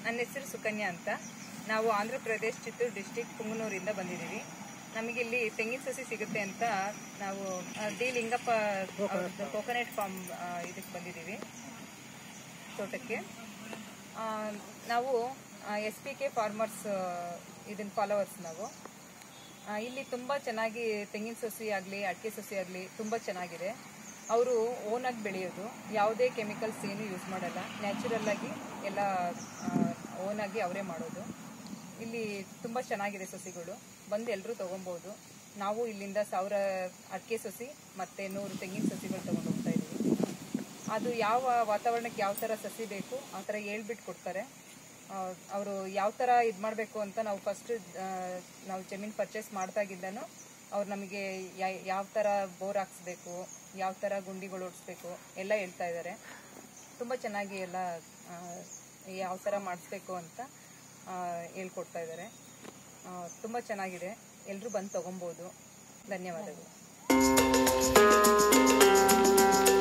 ನನ್ನ ಹೆಸರು ಸುಕನ್ಯಾ ಅಂತ ನಾವು ಆಂಧ್ರ ಪ್ರದೇಶ್ ಚಿತ್ತೂರು ಡಿಸ್ಟಿಕ್ ಪುಂಗನೂರಿಂದ ಬಂದಿದ್ದೀವಿ ನಮಗೆ ಇಲ್ಲಿ ತೆಂಗಿನ ಸಸಿ ಸಿಗುತ್ತೆ ಅಂತ ನಾವು ಆ, ಡಿ ಲಿಂಗಪ್ಪ ಕೋಕೋನಟ್ ಫಾರ್ಮ್ ಇದಕ್ಕೆ ಬಂದಿದ್ದೀವಿ ತೋಟಕ್ಕೆ ಆ, ನಾವು ಎಸ್ ಪಿ ಕೆ ಫಾರ್ಮರ್ಸ್ ಇದನ್ನ ಫಾಲೋವರ್ಸ್ ನಾವು ಆ, ಇಲ್ಲಿ ತುಂಬ ಚೆನ್ನಾಗಿ ತೆಂಗಿನ ಸಸಿ ಆಗಲಿ ಅಡಿಕೆ ಸಸಿ ಆಗಲಿ ತುಂಬ ಚೆನ್ನಾಗಿದೆ ಅವರು ಓನಾಗಿ ಬೆಳೆಯೋದು ಯಾವುದೇ ಕೆಮಿಕಲ್ಸ್ ಏನು ಯೂಸ್ ಮಾಡಲ್ಲ ನ್ಯಾಚುರಲ್ ಆಗಿ ಎಲ್ಲ ಓನಾಗಿ ಅವರೇ ಮಾಡೋದು ಇಲ್ಲಿ ತುಂಬ ಚೆನ್ನಾಗಿದೆ ಸಸಿಗಳು ಬಂದು ಎಲ್ಲರೂ ತೊಗೊಬೋದು ನಾವು ಇಲ್ಲಿಂದ ಸಾವಿರ ಅಡಿಕೆ ಸಸಿ ಮತ್ತು ನೂರು ತೆಂಗಿನ ಸಸಿಗಳು ತೊಗೊಂಡು ಹೋಗ್ತಾ ಇದ್ದೀವಿ ಅದು ಯಾವ ವಾತಾವರಣಕ್ಕೆ ಯಾವ ಥರ ಸಸಿ ಬೇಕು ಆ ಥರ ಹೇಳ್ಬಿಟ್ಟು ಕೊಡ್ತಾರೆ ಅವರು ಯಾವ ಥರ ಇದು ಮಾಡಬೇಕು ಅಂತ ನಾವು ಫಸ್ಟ್ ನಾವು ಜಮೀನು ಪರ್ಚೇಸ್ ಮಾಡ್ದಾಗಿಂದನೂ ಅವ್ರು ನಮಗೆ ಯಾವ ಥರ ಬೋರ್ ಹಾಕ್ಸ್ಬೇಕು ಯಾವ ಥರ ಗುಂಡಿಗಳು ಓಡಿಸ್ಬೇಕು ಎಲ್ಲ ಹೇಳ್ತಾ ಇದ್ದಾರೆ ತುಂಬ ಚೆನ್ನಾಗಿ ಎಲ್ಲ ಆ, ಯಾವ ಥರ ಮಾಡಿಸ್ಬೇಕು ಅಂತ ಆ, ಹೇಳ್ಕೊಡ್ತಾ ಇದ್ದಾರೆ ತುಂಬ ಚೆನ್ನಾಗಿದೆ ಎಲ್ಲರೂ ಬಂದು ತೊಗೊಬೋದು ಧನ್ಯವಾದಗಳು